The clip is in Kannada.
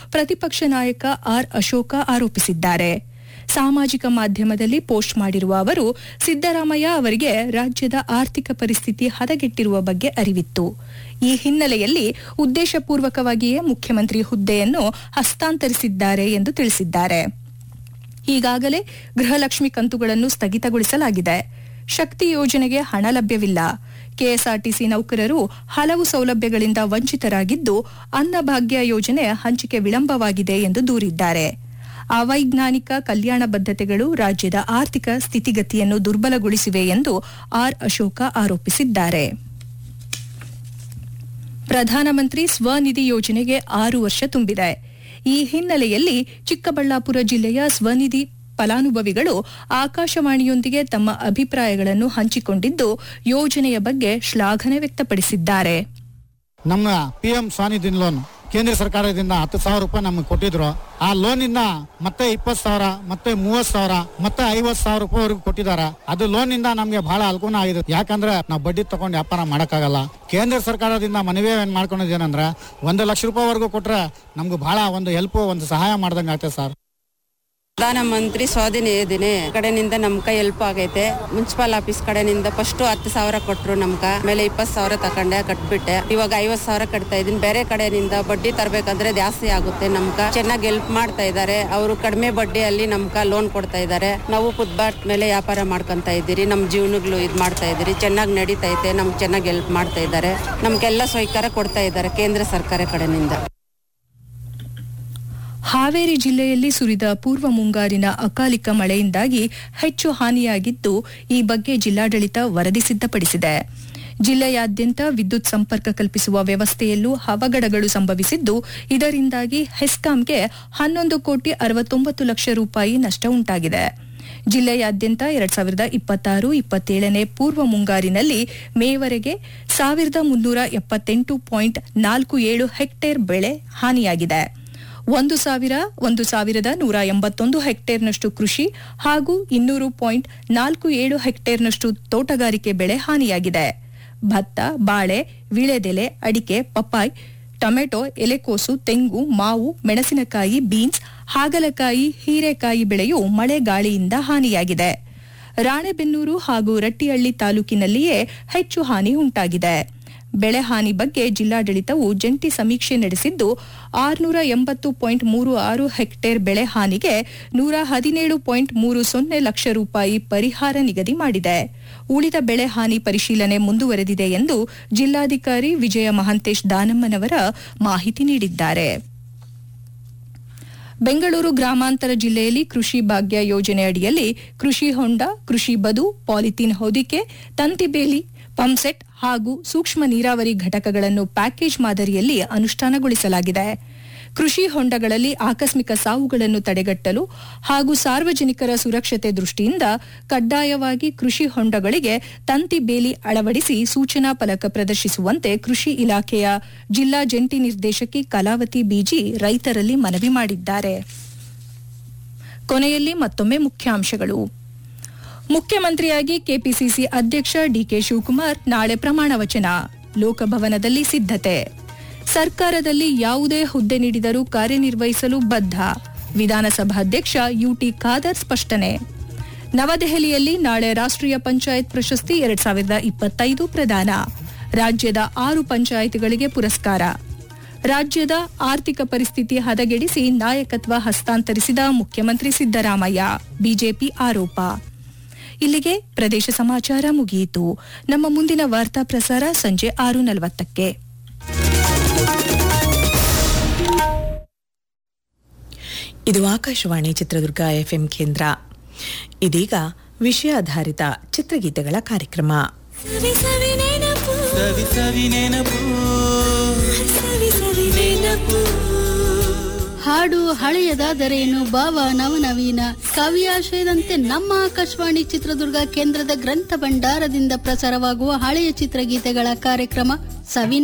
ಪ್ರತಿಪಕ್ಷ ನಾಯಕ ಆರ್ ಅಶೋಕ ಆರೋಪಿಸಿದ್ದಾರೆ ಸಾಮಾಜಿಕ ಮಾಧ್ಯಮದಲ್ಲಿ ಪೋಸ್ಟ್ ಮಾಡಿರುವ ಅವರು ಸಿದ್ದರಾಮಯ್ಯ ಅವರಿಗೆ ರಾಜ್ಯದ ಆರ್ಥಿಕ ಪರಿಸ್ಥಿತಿ ಹದಗೆಟ್ಟಿರುವ ಬಗ್ಗೆ ಅರಿವಿತ್ತು ಈ ಹಿನ್ನೆಲೆಯಲ್ಲಿ ಉದ್ದೇಶಪೂರ್ವಕವಾಗಿಯೇ ಮುಖ್ಯಮಂತ್ರಿ ಹುದ್ದೆಯನ್ನು ಹಸ್ತಾಂತರಿಸಿದ್ದಾರೆ ಎಂದು ತಿಳಿಸಿದ್ದಾರೆ ಈಗಾಗಲೇ ಗೃಹಲಕ್ಷ್ಮಿ ಕಂತುಗಳನ್ನು ಸ್ಥಗಿತಗೊಳಿಸಲಾಗಿದೆ ಶಕ್ತಿ ಯೋಜನೆಗೆ ಹಣ ಲಭ್ಯವಿಲ್ಲ ಕೆಎಸ್ಆರ್ಟಿಸಿ ನೌಕರರು ಹಲವು ಸೌಲಭ್ಯಗಳಿಂದ ವಂಚಿತರಾಗಿದ್ದು ಅನ್ನಭಾಗ್ಯ ಯೋಜನೆ ಹಂಚಿಕೆ ವಿಳಂಬವಾಗಿದೆ ಎಂದು ದೂರಿದ್ದಾರೆ ಅವೈಜ್ಞಾನಿಕ ಕಲ್ಯಾಣ ಬದ್ಧತೆಗಳು ರಾಜ್ಯದ ಆರ್ಥಿಕ ಸ್ಥಿತಿಗತಿಯನ್ನು ದುರ್ಬಲಗೊಳಿಸಿವೆ ಎಂದು ಆರ್ ಅಶೋಕ ಆರೋಪಿಸಿದ್ದಾರೆ ಪ್ರಧಾನಮಂತ್ರಿ ಸ್ವನಿಧಿ ಯೋಜನೆಗೆ ಆರು ವರ್ಷ ತುಂಬಿದೆ ಈ ಹಿನ್ನೆಲೆಯಲ್ಲಿ ಚಿಕ್ಕಬಳ್ಳಾಪುರ ಜಿಲ್ಲೆಯ ಸ್ವನಿಧಿ ಫಲಾನುಭವಿಗಳು ಆಕಾಶವಾಣಿಯೊಂದಿಗೆ ತಮ್ಮ ಅಭಿಪ್ರಾಯಗಳನ್ನು ಹಂಚಿಕೊಂಡಿದ್ದು ಯೋಜನೆಯ ಬಗ್ಗೆ ಶ್ಲಾಘನೆ ವ್ಯಕ್ತಪಡಿಸಿದ್ದಾರೆ ನಮ್ಮ ಪಿ ಎಂ ಸ್ವಾನಿಧಿ ಲೋನ್ ಕೇಂದ್ರ ಸರ್ಕಾರದಿಂದ ಹತ್ತು ಸಾವಿರ ರೂಪಾಯಿ ನಮಗೆ ಕೊಟ್ಟಿದ್ರು ಆ ಲೋನ್ ಇಂದ ಮತ್ತೆ ಇಪ್ಪತ್ತು ಸಾವಿರ ಮತ್ತೆ ಮೂವತ್ ಸಾವಿರ ಮತ್ತೆ ಐವತ್ ಸಾವಿರ ರೂಪಾಯಿವರೆಗೂ ಕೊಟ್ಟಿದ್ದಾರೆ ಅದು ಲೋನ್ ಇಂದ ನಮ್ಗೆ ಬಹಳ ಅನುಕೂಲ ಆಗಿದೆ ಯಾಕಂದ್ರೆ ನಾವು ಬಡ್ಡಿ ತಗೊಂಡು ವ್ಯಾಪಾರ ಮಾಡಕ್ಕಾಗಲ್ಲ ಕೇಂದ್ರ ಸರ್ಕಾರದಿಂದ ಮನವಿ ಏನ್ ಮಾಡ್ಕೊಂಡಿದ್ದೇನಂದ್ರೆ ಒಂದು ಲಕ್ಷ ರೂಪಾಯಿವರೆಗೂ ಕೊಟ್ರೆ ನಮ್ಗೆ ಬಹಳ ಒಂದು ಹೆಲ್ಪ್ ಒಂದು ಸಹಾಯ ಮಾಡ್ದಂಗೆ ಆಗ್ತದೆ ಸರ್ ಪ್ರಧಾನಮಂತ್ರಿ ಸ್ವಾಧೀನ ಯೋಜನೆ ಕಡೆನಿಂದ ನಮ್ಕ ಹೆಲ್ಪ್ ಆಗೈತೆ ಮುನ್ಸಿಪಲ್ ಆಫೀಸ್ ಕಡೆನಿಂದ ಫಸ್ಟ್ ಹತ್ತು ಸಾವಿರ ಕೊಟ್ರು ನಮ್ಕ ಆಮೇಲೆ ಇಪ್ಪತ್ತು ಸಾವಿರ ತಕೊಂಡೆ ಕಟ್ಬಿಟ್ಟೆ ಇವಾಗ ಐವತ್ ಸಾವಿರ ಕಟ್ತಾ ಇದೀನಿ ಬೇರೆ ಕಡೆನಿಂದ ಬಡ್ಡಿ ತರಬೇಕಂದ್ರೆ ಜಾಸ್ತಿ ಆಗುತ್ತೆ ನಮ್ಕ ಚೆನ್ನಾಗಿ ಹೆಲ್ಪ್ ಮಾಡ್ತಾ ಇದ್ದಾರೆ ಅವರು ಕಡಿಮೆ ಬಡ್ಡಿಯಲ್ಲಿ ನಮ್ಕ ಲೋನ್ ಕೊಡ್ತಾ ಇದ್ದಾರೆ ನಾವು ಫುಟ್ಬಾಟ್ ಮೇಲೆ ವ್ಯಾಪಾರ ಮಾಡ್ಕೊಂತ ಇದ್ದೀರಿ ನಮ್ಮ ಜೀವನಗಳು ಇದು ಮಾಡ್ತಾ ಇದ್ದೀರಿ ಚೆನ್ನಾಗಿ ನಡೀತಾ ಐತೆ ನಮ್ಗೆ ಚೆನ್ನಾಗಿ ಹೆಲ್ಪ್ ಮಾಡ್ತಾ ಇದ್ದಾರೆ ನಮ್ಗೆಲ್ಲ ಸ್ವೀಕಾರ ಕೊಡ್ತಾ ಇದ್ದಾರೆ ಕೇಂದ್ರ ಸರ್ಕಾರ ಕಡೆನಿಂದ ಹಾವೇರಿ ಜಿಲ್ಲೆಯಲ್ಲಿ ಸುರಿದ ಪೂರ್ವ ಮುಂಗಾರಿನ ಅಕಾಲಿಕ ಮಳೆಯಿಂದಾಗಿ ಹೆಚ್ಚು ಹಾನಿಯಾಗಿದ್ದು ಈ ಬಗ್ಗೆ ಜಿಲ್ಲಾಡಳಿತ ವರದಿ ಸಿದ್ಧಪಡಿಸಿದೆ ಜಿಲ್ಲೆಯಾದ್ಯಂತ ವಿದ್ಯುತ್ ಸಂಪರ್ಕ ಕಲ್ಪಿಸುವ ವ್ಯವಸ್ಥೆಯಲ್ಲೂ ಅವಘಡಗಳು ಸಂಭವಿಸಿದ್ದು ಇದರಿಂದಾಗಿ ಹೆಸ್ಕಾಂಗೆ ಹನ್ನೊಂದು ಕೋಟಿ ಅರವತ್ತೊಂಬತ್ತು ಲಕ್ಷ ರೂಪಾಯಿ ನಷ್ಟ ಉಂಟಾಗಿದೆ ಜಿಲ್ಲೆಯಾದ್ಯಂತ ಎರಡ್ ಸಾವಿರದ ಇಪ್ಪತ್ತಾರು ಇಪ್ಪತ್ತೇಳನೇ ಪೂರ್ವ ಮುಂಗಾರಿನಲ್ಲಿ ಮೇವರೆಗೆ ಸಾವಿರದ ಮುನ್ನೂರ ಎಪ್ಪತ್ತೆಂಟು ಪಾಯಿಂಟ್ ನಾಲ್ಕು ಏಳು ಹೆಕ್ಟೇರ್ ಬೆಳೆ ಹಾನಿಯಾಗಿದೆ ಒಂದು ಸಾವಿರ ಒಂದು ಸಾವಿರದ ನೂರ ಎಂಬತ್ತೊಂದು ಹೆಕ್ಟೇರ್ನಷ್ಟು ಕೃಷಿ ಹಾಗೂ ಇನ್ನೂರು ಪಾಯಿಂಟ್ ನಾಲ್ಕು ಏಳು ಹೆಕ್ಟೇರ್ನಷ್ಟು ತೋಟಗಾರಿಕೆ ಬೆಳೆ ಹಾನಿಯಾಗಿದೆ ಭತ್ತ ಬಾಳೆ ವಿಳೆದೆಲೆ ಅಡಿಕೆ ಪಪ್ಪಾಯ್ ಟೊಮೆಟೊ ಎಲೆಕೋಸು ತೆಂಗು ಮಾವು ಮೆಣಸಿನಕಾಯಿ ಬೀನ್ಸ್ ಹಾಗಲಕಾಯಿ ಹೀರೆಕಾಯಿ ಬೆಳೆಯು ಮಳೆ ಗಾಳಿಯಿಂದ ಹಾನಿಯಾಗಿದೆ ರಾಣೆಬೆನ್ನೂರು ಹಾಗೂ ರಟ್ಟಿಹಳ್ಳಿ ತಾಲೂಕಿನಲ್ಲಿಯೇ ಹೆಚ್ಚು ಹಾನಿ ಉಂಟಾಗಿದೆ ಬೆಳೆ ಹಾನಿ ಬಗ್ಗೆ ಜಿಲ್ಲಾಡಳಿತವು ಜಂಟಿ ಸಮೀಕ್ಷೆ ನಡೆಸಿದ್ದು ಆರುನೂರ ಎಂಬತ್ತು ಪಾಯಿಂಟ್ ಮೂರು ಆರು ಹೆಕ್ಟೇರ್ ಬೆಳೆ ಹಾನಿಗೆ ನೂರ ಹದಿನೇಳು ಪಾಯಿಂಟ್ ಮೂರು ಸೊನ್ನೆ ಲಕ್ಷ ರೂಪಾಯಿ ಪರಿಹಾರ ನಿಗದಿ ಮಾಡಿದೆ ಉಳಿದ ಬೆಳೆ ಹಾನಿ ಪರಿಶೀಲನೆ ಮುಂದುವರೆದಿದೆ ಎಂದು ಜಿಲ್ಲಾಧಿಕಾರಿ ವಿಜಯ ಮಹಾಂತೇಶ್ ದಾನಮ್ಮನವರ ಮಾಹಿತಿ ನೀಡಿದ್ದಾರೆ ಬೆಂಗಳೂರು ಗ್ರಾಮಾಂತರ ಜಿಲ್ಲೆಯಲ್ಲಿ ಕೃಷಿ ಭಾಗ್ಯ ಯೋಜನೆ ಅಡಿಯಲ್ಲಿ ಕೃಷಿ ಹೊಂಡ ಕೃಷಿ ಬದು ಪಾಲಿಥೀನ್ ಹೊದಿಕೆ ತಂತಿಬೇಲಿ ಪಂಪ್ಸೆಟ್ ಹಾಗೂ ಸೂಕ್ಷ್ಮ ನೀರಾವರಿ ಘಟಕಗಳನ್ನು ಪ್ಯಾಕೇಜ್ ಮಾದರಿಯಲ್ಲಿ ಅನುಷ್ಠಾನಗೊಳಿಸಲಾಗಿದೆ ಕೃಷಿ ಹೊಂಡಗಳಲ್ಲಿ ಆಕಸ್ಮಿಕ ಸಾವುಗಳನ್ನು ತಡೆಗಟ್ಟಲು ಹಾಗೂ ಸಾರ್ವಜನಿಕರ ಸುರಕ್ಷತೆ ದೃಷ್ಟಿಯಿಂದ ಕಡ್ಡಾಯವಾಗಿ ಕೃಷಿ ಹೊಂಡಗಳಿಗೆ ತಂತಿ ಬೇಲಿ ಅಳವಡಿಸಿ ಸೂಚನಾ ಫಲಕ ಪ್ರದರ್ಶಿಸುವಂತೆ ಕೃಷಿ ಇಲಾಖೆಯ ಜಿಲ್ಲಾ ಜಂಟಿ ನಿರ್ದೇಶಕಿ ಕಲಾವತಿ ಬಿಜಿ ರೈತರಲ್ಲಿ ಮನವಿ ಮಾಡಿದ್ದಾರೆ ಕೊನೆಯಲ್ಲಿ ಮತ್ತೊಮ್ಮೆ ಮುಖ್ಯಾಂಶಗಳು ಮುಖ್ಯಮಂತ್ರಿಯಾಗಿ ಕೆಪಿಸಿಸಿ ಅಧ್ಯಕ್ಷ ಡಿಕೆ ಶಿವಕುಮಾರ್ ನಾಳೆ ಪ್ರಮಾಣ ವಚನ ಲೋಕಭವನದಲ್ಲಿ ಸಿದ್ಧತೆ ಸರ್ಕಾರದಲ್ಲಿ ಯಾವುದೇ ಹುದ್ದೆ ನೀಡಿದರೂ ಕಾರ್ಯನಿರ್ವಹಿಸಲು ಬದ್ಧ ವಿಧಾನಸಭಾಧ್ಯಕ್ಷ ಯುಟಿ ಖಾದರ್ ಸ್ಪಷ್ಟನೆ ನವದೆಹಲಿಯಲ್ಲಿ ನಾಳೆ ರಾಷ್ಟ್ರೀಯ ಪಂಚಾಯತ್ ಪ್ರಶಸ್ತಿ ಎರಡ್ ಸಾವಿರದ ಇಪ್ಪತ್ತೈದು ಪ್ರದಾನ ರಾಜ್ಯದ ಆರು ಪಂಚಾಯಿತಿಗಳಿಗೆ ಪುರಸ್ಕಾರ ರಾಜ್ಯದ ಆರ್ಥಿಕ ಪರಿಸ್ಥಿತಿ ಹದಗೆಡಿಸಿ ನಾಯಕತ್ವ ಹಸ್ತಾಂತರಿಸಿದ ಮುಖ್ಯಮಂತ್ರಿ ಸಿದ್ದರಾಮಯ್ಯ ಬಿಜೆಪಿ ಆರೋಪ ಇಲ್ಲಿಗೆ ಪ್ರದೇಶ ಸಮಾಚಾರ ಮುಗಿಯಿತು ನಮ್ಮ ಮುಂದಿನ ವಾರ್ತಾ ಪ್ರಸಾರ ಸಂಜೆ ಆರು ನಲವತ್ತಕ್ಕೆ ಇದು ಆಕಾಶವಾಣಿ ಚಿತ್ರದುರ್ಗ ಎಫ್ಎಂ ಕೇಂದ್ರ ಇದೀಗ ವಿಷಯಾಧಾರಿತ ಚಿತ್ರಗೀತೆಗಳ ಕಾರ್ಯಕ್ರಮ ಸವಿ ಸವಿ ನೆನಪು ಸವಿ ಸವಿ ನೆನಪು ಸವಿ ಸವಿ ನೆನಪು ಹಾಡು ಹಳೆಯದಾದರೇನು ಭಾವ ನವನವೀನ ಕವಿಯಾಶಯದಂತೆ ನಮ್ಮ ಆಕಾಶವಾಣಿ ಚಿತ್ರದುರ್ಗ ಕೇಂದ್ರದ ಗ್ರಂಥ ಭಂಡಾರದಿಂದ ಪ್ರಸಾರವಾಗುವ ಹಳೆಯ ಚಿತ್ರಗೀತೆಗಳ ಕಾರ್ಯಕ್ರಮ ಸವಿ